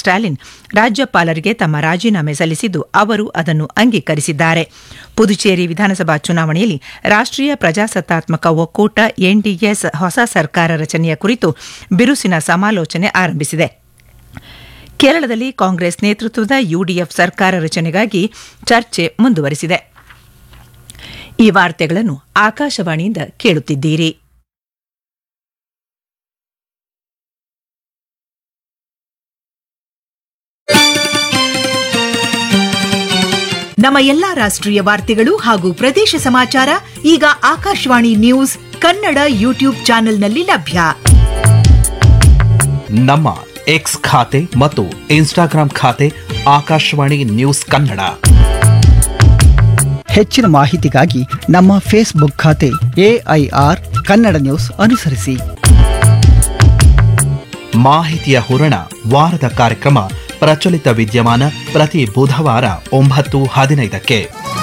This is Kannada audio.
ಸ್ಟಾಲಿನ್ ರಾಜ್ಯಪಾಲರಿಗೆ ತಮ್ಮ ರಾಜೀನಾಮೆ ಸಲ್ಲಿಸಿದ್ದು ಅವರು ಅದನ್ನು ಅಂಗೀಕರಿಸಿದ್ದಾರೆ ಪುದುಚೇರಿ ವಿಧಾನಸಭಾ ಚುನಾವಣೆಯಲ್ಲಿ ರಾಷ್ಟ್ರೀಯ ಪ್ರಜಾಸತ್ತಾತ್ಮಕ ಒಕ್ಕೂಟ ಎನ್ಡಿಎಸ್ ಹೊಸ ಸರ್ಕಾರ ರಚನೆಯ ಕುರಿತು ಬಿರುಸಿನ ಸಮಾಲೋಚನೆ ಆರಂಭಿಸಿದೆ ಕೇರಳದಲ್ಲಿ ಕಾಂಗ್ರೆಸ್ ನೇತೃತ್ವದ ಯುಡಿಎಫ್ ಸರ್ಕಾರ ರಚನೆಗಾಗಿ ಚರ್ಚೆ ಮುಂದುವರಿಸಿದೆ ಈ ವಾರ್ತೆಗಳನ್ನು ಆಕಾಶವಾಣಿಯಿಂದ ಕೇಳುತ್ತಿದ್ದೀರಿ ನಮ್ಮ ಎಲ್ಲಾ ರಾಷ್ಟ್ರೀಯ ವಾರ್ತೆಗಳು ಹಾಗೂ ಪ್ರದೇಶ ಸಮಾಚಾರ ಈಗ ಆಕಾಶವಾಣಿ ನ್ಯೂಸ್ ಕನ್ನಡ ಯೂಟ್ಯೂಬ್ ಚಾನೆಲ್ನಲ್ಲಿ ಲಭ್ಯ ನಮ್ಮ ಎಕ್ಸ್ ಖಾತೆ ಮತ್ತು ಇನ್ಸ್ಟಾಗ್ರಾಂ ಖಾತೆ ಆಕಾಶವಾಣಿ ನ್ಯೂಸ್ ಕನ್ನಡ ಹೆಚ್ಚಿನ ಮಾಹಿತಿಗಾಗಿ ನಮ್ಮ ಫೇಸ್ಬುಕ್ ಖಾತೆ ಎಐಆರ್ ಕನ್ನಡ ನ್ಯೂಸ್ ಅನುಸರಿಸಿ ಮಾಹಿತಿಯ ಹೂರಣ ವಾರದ ಕಾರ್ಯಕ್ರಮ ಪ್ರಚಲಿತ ವಿದ್ಯಮಾನ ಪ್ರತಿ ಬುಧವಾರ ಒಂಬತ್ತು ಹದಿನೈದಕ್ಕೆ